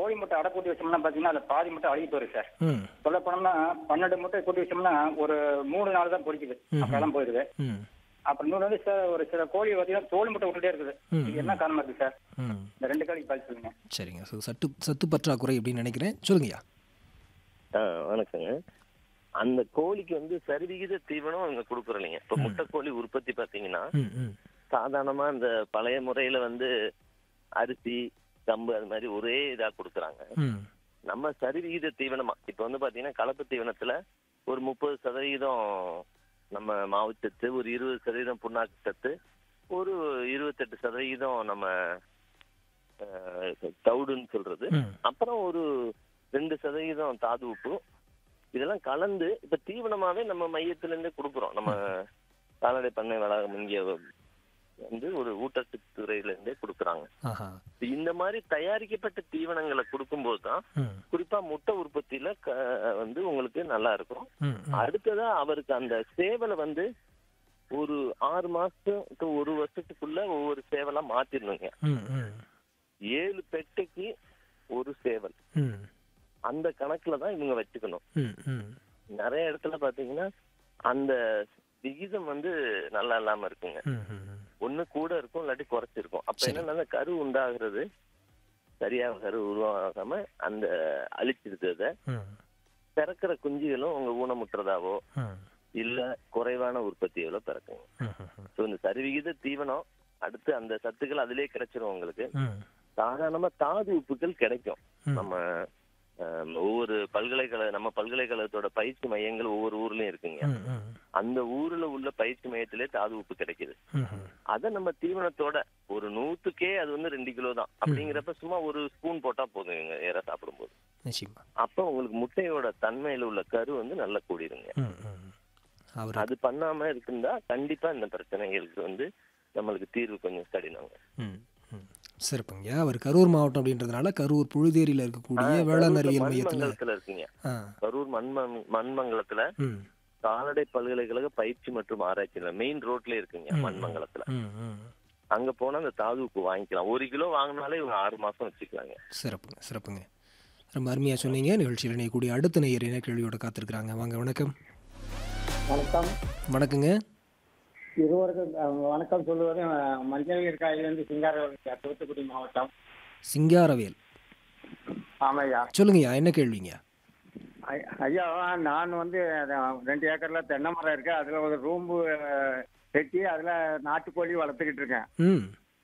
கோழி முட்டை அடை கூட்டி வச்சோம்னா பாத்தீங்கன்னா அதுல பாதி முட்டை அழுகி போயிருக்கு சார் ம் சொல்ல போனோம்னா பன்னெண்டு முட்டை கூட்டி வச்சோம்னா ஒரு மூணு நாள் தான் பொரிக்குது அப்பெல்லாம் போயிருது ம் அப்புறம் இன்னொரு வந்து சார் ஒரு சில கோழி பாத்தீங்கன்னா தோல் முட்டை விட்டுட்டே இருக்குது ம். இது என்ன காரணமா இருக்கு சார் ம் இந்த ரெண்டு காலிக்கு பதில் சொல்லுங்க சரிங்க ஸோ சத்து சத்து பற்றாக்குறை அப்படின்னு நினைக்கிறேன் சொல்லுங்கய்யா ஆ வணக்கங்க அந்த கோழிக்கு வந்து சரிவிகித தீவனம் அவங்க கொடுக்குறோம் இல்லைங்க இப்போ முட்டைக்கோழி உற்பத்தி பார்த்தீங்கன்னா ம் ம் சாதாரணமா இந்த பழைய முறையில வந்து அரிசி கம்பு அது மாதிரி ஒரே இதா கொடுக்குறாங்க ம் நம்ம சரிவிகித தீவனமா இப்போ வந்து பாத்தீங்கன்னா கலப்பு தீவனத்துல ஒரு முப்பது சதவீதம் நம்ம மாவுச்சத்து ஒரு இருபது சதவீதம் புண்ணாக்கு சத்து ஒரு இருபத்தெட்டு சதவீதம் நம்ம அஹ், தவிடுன்னு சொல்றது ம் அப்புறம் ஒரு ரெண்டு சதவீதம் தாது உப்பு இதெல்லாம் கலந்து இப்ப தீவனமாவே நம்ம மையத்துல இருந்தே கொடுக்குறோம் நம்ம கால்நடை பண்ணை வளாகம் இங்க வந்து ஒரு ஊட்டச்சத்து துறையில இருந்தே கொடுக்குறாங்க ஆஹா இந்த மாதிரி தயாரிக்கப்பட்ட தீவனங்களை கொடுக்கும்போது தான் ம் குறிப்பா முட்டை உற்பத்தியில க- வந்து உங்களுக்கு நல்லா இருக்கும் ம் ம் அடுத்ததா அவருக்கு அந்த சேவலை வந்து ஒரு ஆறு மாசத்துக்கு ஒரு வருஷத்துக்குள்ள ஒவ்வொரு சேவலா மாத்திடணுங்க ம் ம் ஏழு பெட்டைக்கு ஒரு சேவல் ம் அந்த கணக்குல தான் இவங்க வச்சுக்கணும் ம் ம் நிறைய இடத்துல பாத்தீங்கன்னா அந்த விகிதம் வந்து நல்லா இல்லாம இருக்குங்க ம் ம் ஒண்ணு கூட இருக்கும் இல்லாட்டி குறைச்சிருக்கும் அப்ப என்னன்னா அந்த கரு உண்டாகிறது சரியாக கரு உருவாகாம அந்த அழிச்சிருது அதை ம் பிறக்கிற குஞ்சுகளும் உங்க ஊனமுற்றதாவோ ம் இல்ல குறைவான உற்பத்திகளோ பிறக்குங்க ம் ம் ஸோ இந்த சரிவிகித தீவனம் அடுத்து அந்த சத்துக்கள் அதிலே கிடைச்சிரும் உங்களுக்கு ம் சாதாரணமா தாது உப்புகள் கிடைக்கும் ம். நம்ம ஆம், ஒவ்வொரு பல்கலைக்கழக நம்ம பல்கலைக்கழகத்தோட பயிற்சி மையங்கள் ஒவ்வொரு ஊர்லயும் இருக்குங்க ம் ம் அந்த ஊர்ல உள்ள பயிற்சி மையத்திலே தாது உப்பு கிடைக்குது ம் ம் அத நம்ம தீவனத்தோட ஒரு நூத்துக்கே அது வந்து ரெண்டு கிலோ தான் அப்படிங்கிறப்ப சும்மா ஒரு ஸ்பூன் போட்டா போதும் இவங்க ஏற சாப்பிடும்போது நிச்சயமா அப்ப உங்களுக்கு முட்டையோட தன்மையில உள்ள கரு வந்து நல்லா கூடிருங்க ம் ம் அவர் அது பண்ணாம இருக்குந்தா கண்டிப்பா இந்த பிரச்சனைகளுக்கு வந்து நம்மளுக்கு தீர்வு கொஞ்சம் கடினங்க ம் ம் சிறப்புங்க அவர் கரூர் மாவட்டம் அப்படின்றதுனால கரூர் புழுதேரியில் இருக்கக்கூடிய ஆ, வேளாண் கரூர்ல அறிவியல் மையத்தில் மண்மங்கலத்துல இருக்குங்க ஆ கரூர் மண்மங் மண்மங்கலத்துல ம் கால்நடை பல்கலைக்கழக பயிற்சி மற்றும் ஆராய்ச்சி மெயின் ரோட்ல இருக்குங்க ம். மண்மங்கலத்துல ம் ம் அங்க போனா அந்த தாது உப்பு வாங்கிக்கலாம் ஒரு கிலோ வாங்கினாலே இவங்க ஆறு மாசம் வச்சுக்கலாங்க சிறப்புங்க சிறப்புங்க ரொம்ப அருமையாக சொன்னீங்க நிகழ்ச்சியில் இணையக்கூடிய அடுத்த நேயர் என்ன கேள்வியோட காத்திருக்கிறாங்க வாங்க வணக்கம் வணக்கம் வணக்கங்க இருவருக்கும் அஹ், வணக்கம் சொல்லுவது அஹ், மஞ்சள் காயிலிருந்து சிங்கார தூத்துக்குடி மாவட்டம் சிங்காரவேல் ஆமையா சொல்லுங்கய்யா என்ன கேள்விங்க ஐ- ஐயா நான் வந்து அஹ், ரெண்டு ஏக்கர்ல தென்னை மரம் இருக்கு அதுல ஒரு ரூம்பு அஹ், கட்டி அதுல நாட்டுக்கோழி வளர்த்துக்கிட்டு இருக்கேன் ம்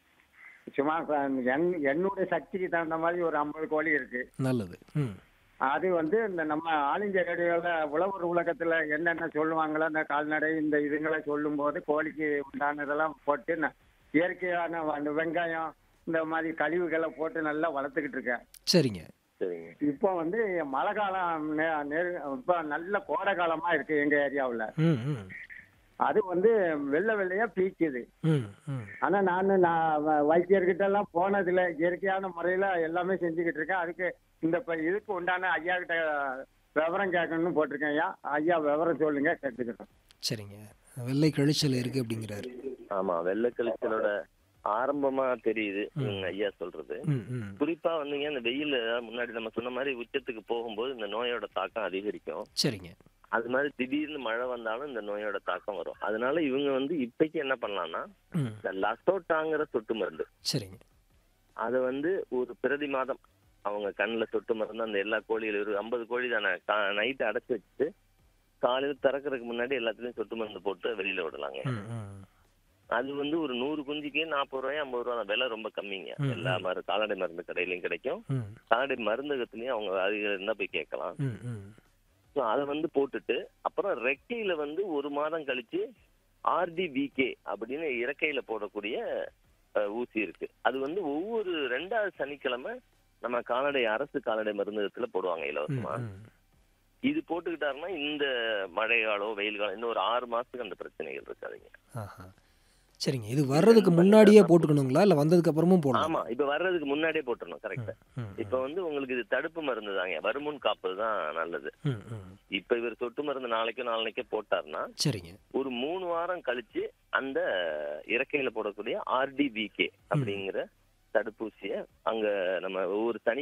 சும்மா அஹ், என்- என்னுடைய சக்திக்கு தகுந்த மாதிரி ஒரு ஐம்பது கோழி இருக்கு நல்லது ம் அது வந்து இந்த நம்ம ஆல் இந்தியா ரேடியோல உழவர் உலகத்துல என்னென்ன சொல்லுவாங்களோ இந்த கால்நடை இந்த இதுங்களை சொல்லும் போது கோழிக்கு உண்டானதெல்லாம் போட்டு நான் இயற்கையான அந்த வெங்காயம் இந்த மாதிரி கழிவுகளை போட்டு நல்லா வளர்த்துக்கிட்டு இருக்கேன் சரிங்க சரிங்க இப்போ வந்து மழை காலம் நே- நெரு- இப்போ நல்ல கோடை காலமா இருக்கு எங்க ஏரியாவுல ம் ம் அது வந்து வெள்ளை வெள்ளையா பீக்குது ம் ம் ஆனா நான் நான் வ- வைத்தியர்கிட்ட எல்லாம் போனதுல இயற்கையான முறையில எல்லாமே செஞ்சுக்கிட்டு இருக்கேன் அதுக்கு இந்த இப்ப இதுக்கு உண்டான ஐயா கிட்ட விவரம் கேட்கணும்னு போட்டிருக்கேன் ஐயா ஐயா விவரம் சொல்லுங்க கேட்டுக்கிறேன் சரிங்க வெள்ளை கழிச்சல் இருக்கு அப்படிங்கிறாரு ஆமா வெள்ளை கழிச்சலோட ஆரம்பமா தெரியுது இவங்க ஐயா சொல்றது ம் ம் குறிப்பா வந்தீங்க இந்த வெயில் முன்னாடி நம்ம சொன்ன மாதிரி உச்சத்துக்கு போகும்போது இந்த நோயோட தாக்கம் அதிகரிக்கும் சரிங்க அது மாதிரி திடீர்னு மழை வந்தாலும் இந்த நோயோட தாக்கம் வரும் அதனால இவங்க வந்து இப்பைக்கு என்ன பண்ணலாம்னா ம் இந்த லசோட்டாங்கிற சொட்டு மருந்து சரிங்க அதை வந்து ஒரு பிரதி மாதம் அவங்க கண்ணில் சொட்டு மருந்து அந்த எல்லா கோழிகளும் ஒரு ஐம்பது கோழி தானே நைட்டு அடைச்சி வச்சுட்டு காலையில திறக்கறதுக்கு முன்னாடி எல்லாத்துலயும் சொட்டு மருந்து போட்டு வெளியில விடலாங்க ம் ம் அது வந்து ஒரு நூறு குஞ்சுக்கு நாற்பது ரூபாய் ஐம்பது ரூபா விலை ரொம்ப கம்மிங்க ம், எல்லா மரு கால்நடை மருந்து கடையிலயும் கிடைக்கும் ம் கால்நடை மருந்தகத்துலயும் அவங்க அதிக இருந்தா போய் கேட்கலாம் ம் ம் ஸோ அதை வந்து போட்டுட்டு அப்புறம் ரெக்கையில வந்து ஒரு மாதம் கழிச்சு ஆர்டிபிகே அப்படின்னு இறக்கையில போடக்கூடிய அஹ், ஊசி இருக்கு அது வந்து ஒவ்வொரு ரெண்டாவது சனிக்கிழமை நம்ம கால்நடை அரசு கால்நடை மருந்தகத்துல போடுவாங்க இலவசமா ம் இது போட்டுக்கிட்டாருன்னா இந்த மழை காலம் வெயில் காலம் இன்னும் ஒரு ஆறு மாசத்துக்கு அந்த பிரச்சனைகள் இருக்காதுங்க ஆஹா சரிங்க இது வர்றதுக்கு முன்னாடியே போட்டுக்கணுங்களா இல்லை வந்ததுக்கு அப்புறமும் போடலாம் ஆமா இப்ப வர்றதுக்கு முன்னாடியே போட்டுறணும் கரெக்டா ம் இப்ப வந்து உங்களுக்கு இது தடுப்பு மருந்து தாங்க வருமுன் காப்பது தான் நல்லது ம் ம் இப்ப இவர் சொட்டு மருந்து நாளைக்கோ நாளைக்கோ போட்டாருன்னா சரிங்க ஒரு மூணு வாரம் கழிச்சு அந்த இறக்கையில போடக்கூடிய ஆர்டிபிகே அப்படிங்கிற தடுப்பூசியை அங்க நம்ம ஒவ்வொரு சனி